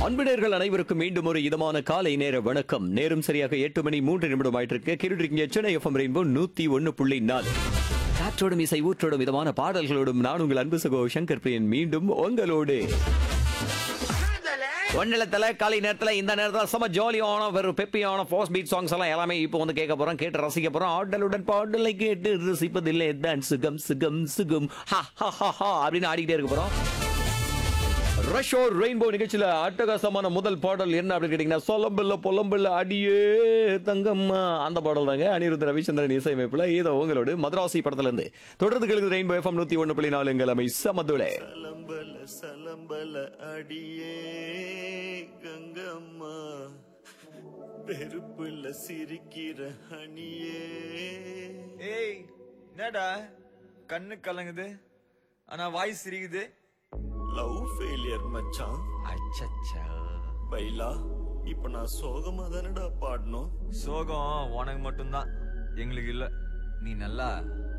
அன்பினர்கள் அனைவருக்கும் மீண்டும் ஒரு இதமான காலை நேர வணக்கம் நேரம் சரியாக எட்டு மணி மூன்று நிமிடம் ஆயிட்டிருக்கு கேட்டுருக்கீங்க சென்னை எஃப்எம் ரெயின்போ நூத்தி ஒன்னு புள்ளி நாலு காற்றோடும் இசை ஊற்றோடும் விதமான பாடல்களோடும் நான் உங்கள் அன்பு சகோ சங்கர் பிரியன் மீண்டும் உங்களோடு ஒன்னிலத்துல காலை நேரத்துல இந்த நேரத்துல செம ஜாலியான ஒரு பெப்பியான ஃபோர்ஸ் பீட் சாங்ஸ் எல்லாம் எல்லாமே இப்போ வந்து கேட்க போறோம் கேட்டு ரசிக்க போறோம் ஆடலுடன் பாடலை கேட்டு ரசிப்பதில்லை தான் சுகம் சுகம் சுகம் ஹா ஹா ஹா ஹா அப்படின்னு ஆடிக்கிட்டே இருக்க போறோம் ரஷோ ரெயின்போ நிகழ்ச்சியில அட்டகாசமான முதல் பாடல் என்ன அப்படின்னு கேட்டீங்கன்னா சொலம்பில்ல பொலம்பில்ல அடியே தங்கம்மா அந்த பாடல் தாங்க அனிருத் ரவிச்சந்திரன் இசையமைப்புல ஏதோ உங்களோட மதராசி படத்துல இருந்து தொடர்ந்து கேளுங்க ரெயின்போ எஃப்எம் நூத்தி ஒண்ணு புள்ளி நாலு எங்கள் அமை சமதுளே சலம்பல சலம்பல அடியே கங்கம்மா பெருப்புல சிரிக்கிற ஹனியே ஏய் என்னடா கண்ணு கலங்குது ஆனா வாய் சிரிக்குது லவ் ஃபெயிலியர் மச்சான் அச்சச்சா பைலா இப்ப நான் சோகமா தானடா பாடணும் சோகம் உனக்கு மட்டும்தான் எங்களுக்கு இல்ல நீ நல்லா